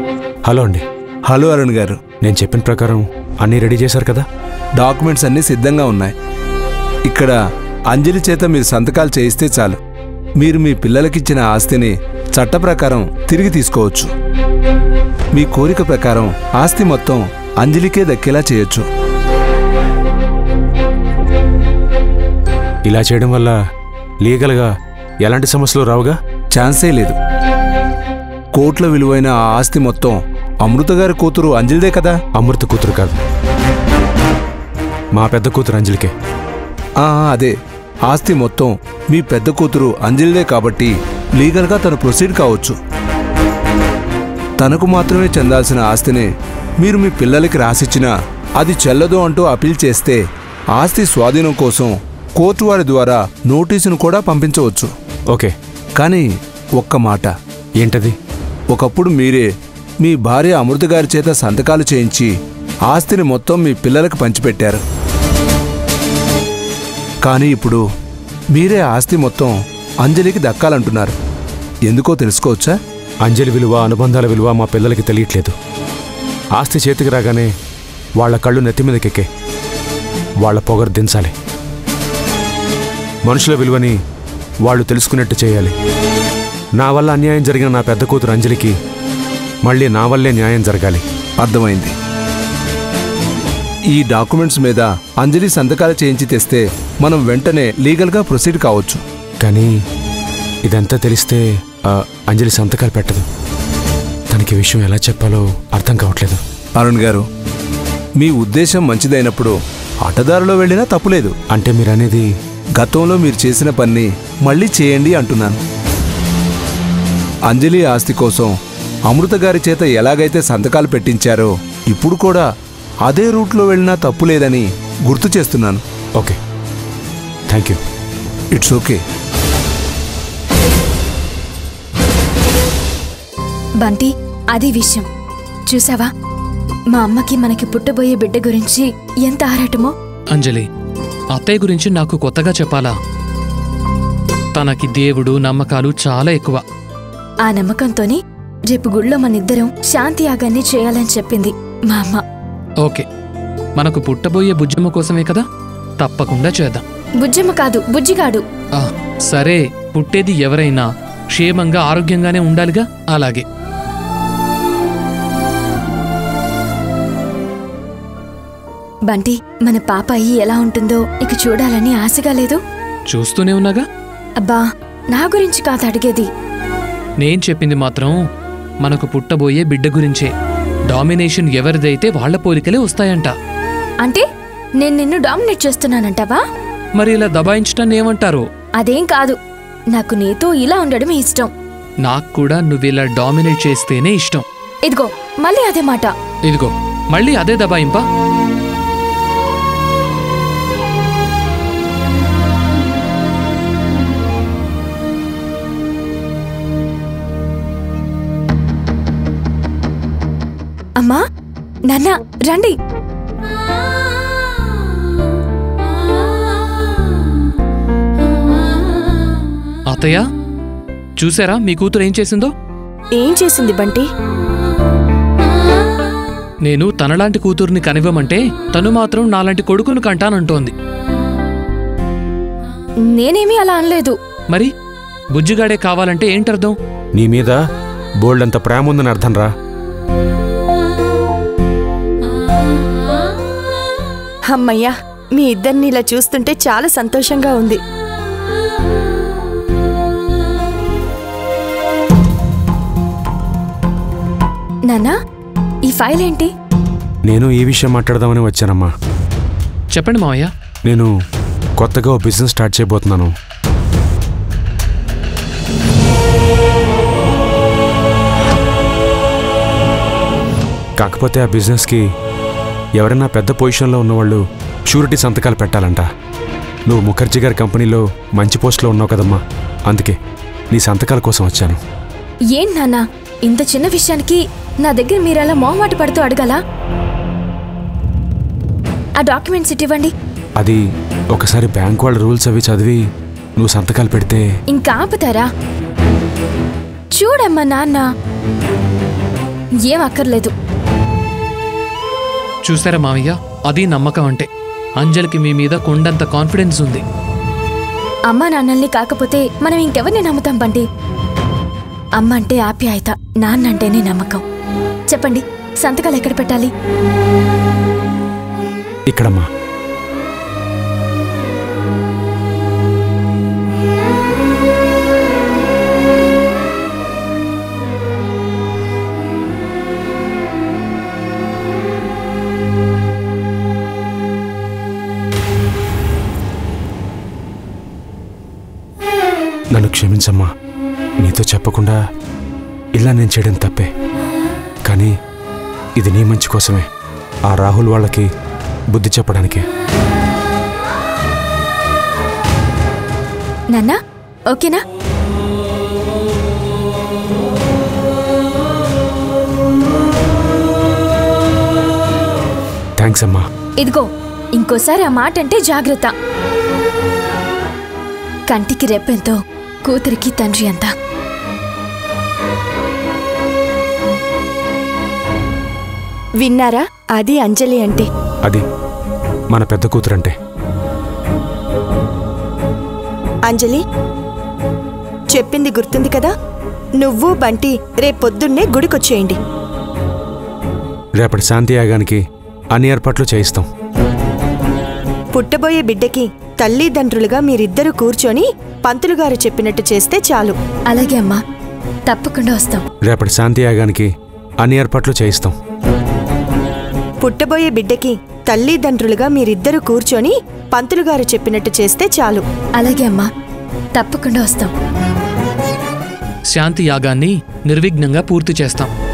hello అండి hello Arun గారు నేను చెప్పిన ప్రకారం అన్నీ రెడీ చేశారు కదా డాక్యుమెంట్స్ అన్నీ సిద్ధంగా ఉన్నాయి ఇక్కడ అంజలి చేత మీరు సంతకాలు చేయిస్తే చాలు మీరు మీ పిల్లలకిచ్చిన ఆస్తిని చట్ట ప్రకారం తిరిగి తీసుకోవచ్చు మీ కోరిక ప్రకారం ఆస్తి మొత్తం అంజలికే దక్కేలా చేయొచ్చు ఇలా చేయడం వల్ల లీగల్గా ఎలాంటి సమస్యలు రావుగా ఛాన్సే లేదు కోట్ల విలువైన ఆ ఆస్తి మొత్తం అమృత గారి కూతురు అంజలిదే కదా అమృత కూతురు కాదు మా పెద్ద కూతురు అంజలికే ఆ అదే ఆస్తి మొత్తం మీ పెద్ద కూతురు అంజలిదే కాబట్టి లీగల్గా తను ప్రొసీడ్ కావచ్చు తనకు మాత్రమే చెందాల్సిన ఆస్తిని మీరు మీ పిల్లలకి రాసిచ్చినా అది చెల్లదు అంటూ అపీల్ చేస్తే ఆస్తి స్వాధీనం కోసం కోర్టు వారి ద్వారా నోటీసును కూడా పంపించవచ్చు ఓకే కానీ ఒక్క మాట ఏంటది ఒకప్పుడు మీరే మీ భార్య అమృత గారి చేత సంతకాలు చేయించి ఆస్తిని మొత్తం మీ పిల్లలకు పంచిపెట్టారు కానీ ఇప్పుడు మీరే ఆస్తి మొత్తం అంజలికి దక్కాలంటున్నారు ఎందుకో తెలుసుకోవచ్చా అంజలి విలువ అనుబంధాల విలువ మా పిల్లలకి తెలియట్లేదు ఆస్తి చేతికి రాగానే వాళ్ళ కళ్ళు నెత్తి మీదకెక్కే వాళ్ళ పొగరు దించాలి మనుషుల విలువని వాళ్ళు తెలుసుకున్నట్టు చేయాలి నా వల్ల అన్యాయం జరిగిన నా పెద్ద కూతురు అంజలికి మళ్ళీ నా వల్లే న్యాయం జరగాలి అర్థమైంది ఈ డాక్యుమెంట్స్ మీద అంజలి సంతకాలు చేయించి తెస్తే మనం వెంటనే లీగల్గా ప్రొసీడ్ కావచ్చు కానీ ఇదంతా తెలిస్తే ఆ, అంజలి సంతకాలు పెట్టదు తనకి ఈ విషయం ఎలా చెప్పాలో అర్థం కావట్లేదు అరుణ్ గారు మీ ఉద్దేశం మంచిదైనప్పుడు అడ్డదారిలో వెళ్ళినా తప్పులేదు అంటే మీరు అనేది గతంలో మీరు చేసిన పని మళ్ళీ చేయండి అంటున్నాను అంజలి ఆస్తి కోసం అమృత గారి చేత ఎలాగైతే సంతకాలు పెట్టించారో ఇప్పుడు కూడా అదే రూట్లో వెళ్ళినా తప్పు లేదని గుర్తు చేస్తున్నాను okay thank you it's okay Bunty అది విషయం చూసావా మా అమ్మకి మనకి పుట్టబోయే బిడ్డ గురించి ఎంత ఆరాటమో అంజలి అత్తయ్య గురించి నాకు కొత్తగా చెప్పాలా తనకి దేవుడు నమ్మకాలు చాలా ఎక్కువ ఆ నమ్మకంతోనే రేపు గుళ్ళో మనిద్దరం శాంతి యాగాన్ని చేయాలని చెప్పింది మా అమ్మ ఓకే మనకు పుట్టబోయే బుజ్జమ్మ కోసమే కదా తప్పకుండా చేద్దాం బుజ్జమ్మ కాదు బుజ్జిగాడు ఆ, సరే పుట్టేది ఎవరైనా క్షేమంగా ఆరోగ్యంగానే ఉండాలిగా అలాగే బంటి మన పాప అయ్యి ఎలా ఉంటుందో ఇక చూడాలని ఆశగా లేదు చూస్తూనే ఉన్నాగా అబ్బా నా గురించి కాదు అడిగేది నేను చెప్పింది మాత్రం మనకు పుట్టబోయే బిడ్డ గురించే డామినేషన్ ఎవరిదైతే వాళ్ళ పోలికలే వస్తాయంట అంటే నేను నిన్ను డామినేట్ చేస్తున్నానంటావా మరి ఇలా దబాయించటాన్ని ఏమంటారు అదేం కాదు నాకు నీతో ఇలా ఉండడమే ఇష్టం నాకు కూడా నువ్విలా డామినేట్ చేస్తేనే ఇష్టం ఇదిగో మళ్ళీ అదే మాట ఇదిగో మళ్ళీ అదే దబాయింపా అమ్మా నాన్న రండి అత్తయ్య చూసారా మీ కూతురు ఏం చేసిందో ఏం చేసింది బంటి నేను తనలాంటి కూతుర్ని కనివ్వమంటే తను మాత్రం నాలాంటి కొడుకును కంటానంటోంది నేనేమీ అలా అనలేదు మరి బుజ్జిగాడే కావాలంటే ఏంటర్థం నీ మీద బోల్డ్ అంత ప్రేమ ఉందని అర్థం రా అమ్మయ్యా మీ ఇద్దరిని ఇలా చూస్తుంటే చాలా సంతోషంగా ఉంది నాన్నా ఈ ఫైల్ ఏంటి నేను ఈ విషయం మాట్లాడదామని వచ్చానమ్మా చెప్పండి మావయ్య నేను కొత్తగా ఓ బిజినెస్ స్టార్ట్ చేయబోతున్నాను కాకపోతే ఆ బిజినెస్కి ఎవరైనా పెద్ద పొజిషన్లో ఉన్నవాళ్ళు షూరిటీ సంతకాలు పెట్టాలంట నువ్వు ముఖర్జీ గారి కంపెనీలో మంచి పోస్ట్లో ఉన్నావు కదమ్మా అందుకే నీ సంతకాల కోసం వచ్చాను ఏం నాన్నా ఇంత చిన్న విషయానికి నా దగ్గర మీరు అలా మొహమాట పడుతూ అడగాలా ఆ డాక్యుమెంట్స్ ఇటివ్వండి అది ఒకసారి బ్యాంక్ వాళ్ళ రూల్స్ అవి చదివి నువ్వు సంతకాలు పెడితే ఇంకా ఆపుతారా చూడమ్మా నాన్న ఏం అక్కర్లేదు చూసారా మావయ్య అది నమ్మకం అంటే అంజలికి మీ మీద కొండంత కాన్ఫిడెన్స్ ఉంది అమ్మా నాన్నల్ని కాకపోతే మనం ఇంకెవరిని నమ్ముతాం బండి అమ్మ అంటే ఆప్యాయత నాన్న అంటేనే నమ్మకం చెప్పండి సంతకాలు ఎక్కడ పెట్టాలి ఇక్కడమ్మా నన్ను క్షమించమ్మా నీతో చెప్పకుండా ఇలా నేను చేయడం తప్పే కానీ ఇది నీ మంచి కోసమే ఆ రాహుల్ వాళ్ళకి బుద్ధి చెప్పడానికే నాన్న ఓకేనా థ్యాంక్స్ అమ్మా ఇదిగో ఇంకోసారి ఆ మాట అంటే జాగ్రత్త కంటికి రెప్పెంతో కూతురికి తండ్రి అంతా విన్నారా అది అంజలి అంటే అది మన పెద్ద కూతురంటే అంజలి చెప్పింది గుర్తుంది కదా నువ్వు బంటి రేపొద్దున్నే గుడికొచ్చేయండి రేపటి శాంతి యాగానికి అన్ని ఏర్పాట్లు చేయిస్తాం పుట్టబోయే బిడ్డకి తల్లిదండ్రులుగా మీరిద్దరూ కూర్చొని పంతులు గారు చెప్పినట్టు చేస్తే చాలు అలాగే అమ్మా తప్పకుండా వస్తాం రేపటి శాంతి యాగానికి అన్ని ఏర్పాట్లు చేయిస్తాం పుట్టబోయే బిడ్డకి తల్లిదండ్రులుగా మీరిద్దరూ కూర్చొని పంతులు గారు చెప్పినట్టు చేస్తే చాలు అలాగే అమ్మా తప్పకుండా వస్తాం శాంతి యాగాన్ని నిర్విఘ్నంగా పూర్తి చేస్తాం